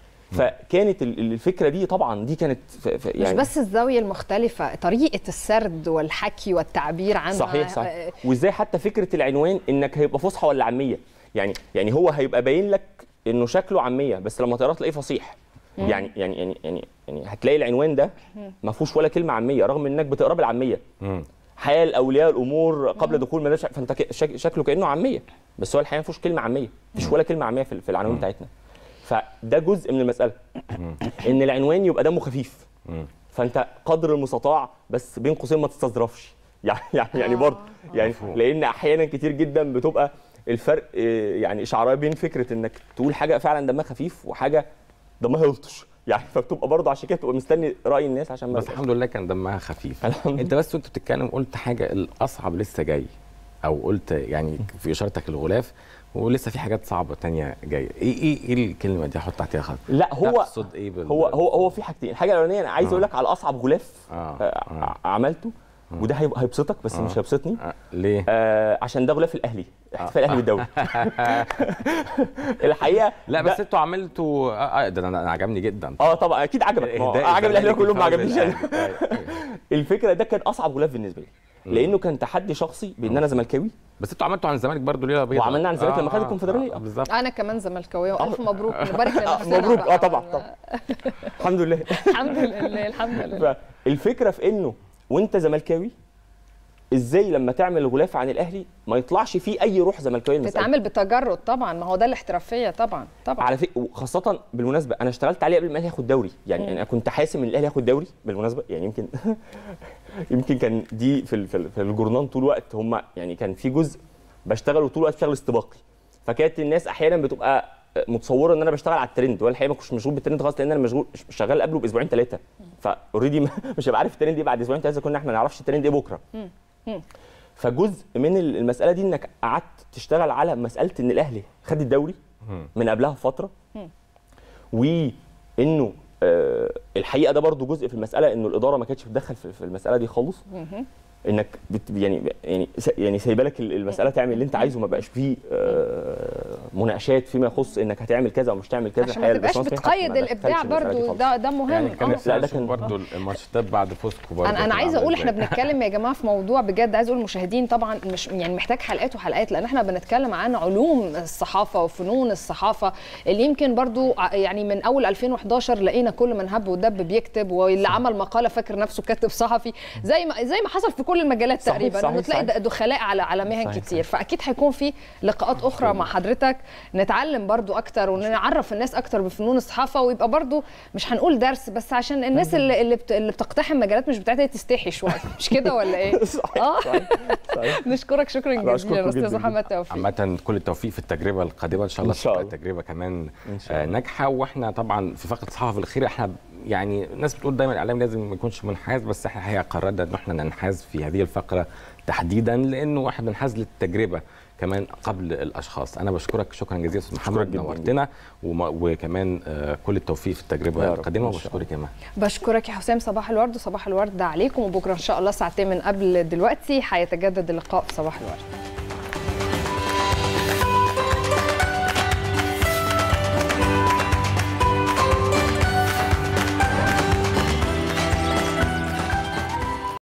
[SPEAKER 2] فكانت ال- ال- الفكره دي طبعا دي كانت ف- ف-
[SPEAKER 3] مش
[SPEAKER 2] يعني
[SPEAKER 3] بس الزاويه المختلفه طريقه السرد والحكي والتعبير عنها
[SPEAKER 2] صحيح صحيح
[SPEAKER 3] آه،
[SPEAKER 2] وازاي حتى فكره العنوان انك هيبقى فصحى ولا عاميه يعني يعني هو هيبقى باين لك انه شكله عاميه بس لما تقراه تلاقيه فصيح يعني يعني يعني يعني يعني هتلاقي العنوان ده ما فيهوش ولا كلمه عاميه رغم انك بتقراه بالعاميه
[SPEAKER 1] مم.
[SPEAKER 2] حال اولياء الامور قبل دخول مدرسه فانت ك- شك- شكله كانه عاميه بس هو الحقيقه ما فيهوش كلمه عاميه مفيش ولا كلمه عاميه في في العناوين بتاعتنا فده جزء من المساله ان العنوان يبقى دمه خفيف
[SPEAKER 1] مم.
[SPEAKER 2] فانت قدر المستطاع بس بين قوسين ما تستظرفش يعني يعني يعني
[SPEAKER 3] آه،
[SPEAKER 2] برضه يعني
[SPEAKER 1] مفهوم.
[SPEAKER 2] لان احيانا كتير جدا بتبقى الفرق آه، يعني اشعاريه بين فكره انك تقول حاجه فعلا دمها خفيف وحاجه دمها يلطش يعني فبتبقى برضه عشان كده تبقى مستني راي الناس عشان ما
[SPEAKER 1] بس الحمد لله كان دمها خفيف
[SPEAKER 2] الحمد
[SPEAKER 1] انت بس وانت بتتكلم قلت حاجه الاصعب لسه جاي او قلت يعني في اشارتك الغلاف ولسه في حاجات صعبه تانية جايه ايه ايه ايه الكلمه دي احط تحتها خط
[SPEAKER 2] لا هو
[SPEAKER 1] تقصد ايه بال...
[SPEAKER 2] هو هو هو في حاجتين الحاجه الاولانيه انا عايز
[SPEAKER 1] آه.
[SPEAKER 2] اقول لك على اصعب غلاف
[SPEAKER 1] آه.
[SPEAKER 2] آه.
[SPEAKER 1] آه.
[SPEAKER 2] ع- عملته وده هيبقى- هيبسطك بس
[SPEAKER 1] آه.
[SPEAKER 2] مش هيبسطني
[SPEAKER 1] آه. ليه
[SPEAKER 2] آه عشان ده غلاف الاهلي احتفال الاهلي بالدوري الحقيقه
[SPEAKER 1] لا
[SPEAKER 2] ده-
[SPEAKER 1] بس انتوا عملتوا اه آه، ده انا أنا عجبني جدا
[SPEAKER 2] اه طبعا اكيد عجبك ما هو
[SPEAKER 1] إهداء
[SPEAKER 2] عجب الاهلي
[SPEAKER 1] الزمالك
[SPEAKER 2] كلهم ما
[SPEAKER 1] لفوز
[SPEAKER 2] عجبنيش انا
[SPEAKER 1] الأهلي. أيوة.
[SPEAKER 2] الفكره ده كان اصعب غلاف بالنسبه لي لانه كان تحدي شخصي بان انا زملكاوي
[SPEAKER 1] بس انتوا عملتوا عن الزمالك برضو ليله بيضاء
[SPEAKER 2] وعملنا عن الزمالك لما خد الكونفدرالية.
[SPEAKER 1] بالظبط
[SPEAKER 3] انا كمان زملكاويه والف مبروك نبارك لنفسنا
[SPEAKER 2] مبروك اه
[SPEAKER 3] بقى.
[SPEAKER 2] طبعا طبعا الحمد لله
[SPEAKER 3] الحمد لله الحمد لله
[SPEAKER 2] فالفكره في انه وانت زملكاوي ازاي لما تعمل غلاف عن الاهلي ما يطلعش فيه اي روح زملكاويه المسألة.
[SPEAKER 3] تتعامل بتجرد طبعا ما هو ده الاحترافيه طبعا طبعا
[SPEAKER 2] على فكره وخاصه بالمناسبه انا اشتغلت عليه قبل ما الاهلي ياخد دوري يعني انا كنت حاسم ان الاهلي ياخد دوري بالمناسبه يعني يمكن يمكن كان دي في ال- في ال- في الجورنال طول الوقت هم يعني كان في جزء بشتغل طول الوقت شغل استباقي فكانت الناس احيانا بتبقى متصوره ان انا بشتغل على الترند وانا الحقيقه ما كنتش مشغول بالترند خالص لان انا مشغول شغال قبله باسبوعين ثلاثه فاوريدي مش هبقى عارف الترند ايه بعد اسبوعين ثلاثه كنا احنا ما نعرفش الترند ايه بكره فجزء من المساله دي انك قعدت تشتغل على مساله ان الاهلي خد الدوري من قبلها بفتره وانه آه الحقيقه ده برضو جزء في المساله انه الاداره ما كانتش بتدخل في, في المساله دي خالص انك بت يعني يعني س- يعني سايبه لك ال- المساله تعمل اللي انت عايزه ما بقاش فيه آه مناقشات فيما يخص انك هتعمل كذا ومش تعمل كذا
[SPEAKER 3] عشان ما
[SPEAKER 2] الحقيقة
[SPEAKER 3] تبقاش
[SPEAKER 2] الباشمهندس مدحت
[SPEAKER 3] بتقيد
[SPEAKER 2] ما دخلش
[SPEAKER 3] الابداع
[SPEAKER 2] المسألة دي
[SPEAKER 3] برضو
[SPEAKER 2] خالص.
[SPEAKER 3] ده ده مهم
[SPEAKER 1] يعني كان
[SPEAKER 3] آه.
[SPEAKER 1] نفسي
[SPEAKER 2] لا، ده
[SPEAKER 1] اشوف
[SPEAKER 2] كان-
[SPEAKER 1] برضو الماتشات بعد فوزكم برضو
[SPEAKER 3] انا انا
[SPEAKER 1] كان
[SPEAKER 3] عايزه
[SPEAKER 1] عامل
[SPEAKER 3] اقول احنا
[SPEAKER 1] إزاي.
[SPEAKER 3] بنتكلم يا جماعه في موضوع بجد عايزه اقول للمشاهدين طبعا مش يعني محتاج حلقات وحلقات لان احنا بنتكلم عن علوم الصحافه وفنون الصحافه اللي يمكن برضو ع- يعني من اول 2011 لقينا كل من هب ودب بيكتب واللي عمل مقاله فاكر نفسه كاتب صحفي زي ما زي ما حصل في كل المجالات
[SPEAKER 2] صحيح،
[SPEAKER 3] تقريبا
[SPEAKER 2] صحيح،
[SPEAKER 3] انه تلاقي
[SPEAKER 2] صحيح.
[SPEAKER 3] دخلاء على على مهن
[SPEAKER 2] صحيح،
[SPEAKER 3] كتير فاكيد هيكون في لقاءات اخرى مع حضرتك نتعلم برضو اكتر ونعرف الناس اكتر بفنون الصحافه ويبقى برضو مش هنقول درس بس عشان الناس اللي اللي, بت... اللي بتقتحم مجالات مش بتاعتها تستحي شويه مش كده ولا ايه؟
[SPEAKER 2] صحيح
[SPEAKER 3] اه
[SPEAKER 2] صحيح صحيح
[SPEAKER 3] نشكرك شكرا
[SPEAKER 2] أنا
[SPEAKER 3] جزيلا
[SPEAKER 2] أشكركم
[SPEAKER 3] استاذ
[SPEAKER 2] جداً
[SPEAKER 3] محمد توفيق
[SPEAKER 1] عامة كل التوفيق في التجربة القادمة إن شاء الله
[SPEAKER 2] إن شاء
[SPEAKER 1] تبقى
[SPEAKER 2] الله.
[SPEAKER 1] تجربة كمان
[SPEAKER 2] إن شاء
[SPEAKER 1] آه،
[SPEAKER 2] الله.
[SPEAKER 1] ناجحة وإحنا طبعا في فقرة الصحافة الأخيرة إحنا يعني الناس بتقول دايما الإعلام لازم ما يكونش منحاز بس إحنا الحقيقة قررنا إن إحنا ننحاز في هذه الفقرة تحديدا لأنه إحنا بننحاز للتجربة كمان قبل الاشخاص انا بشكرك شكرا جزيلا استاذ محمد
[SPEAKER 2] جداً.
[SPEAKER 1] نورتنا وما- وكمان آه، كل التوفيق في التجربه
[SPEAKER 2] يا رب،
[SPEAKER 1] القادمه
[SPEAKER 2] إن شاء
[SPEAKER 1] وبشكرك يا مها
[SPEAKER 3] بشكرك يا حسام صباح الورد وصباح الورد عليكم وبكره ان شاء الله ساعتين من قبل دلوقتي هيتجدد اللقاء في صباح الورد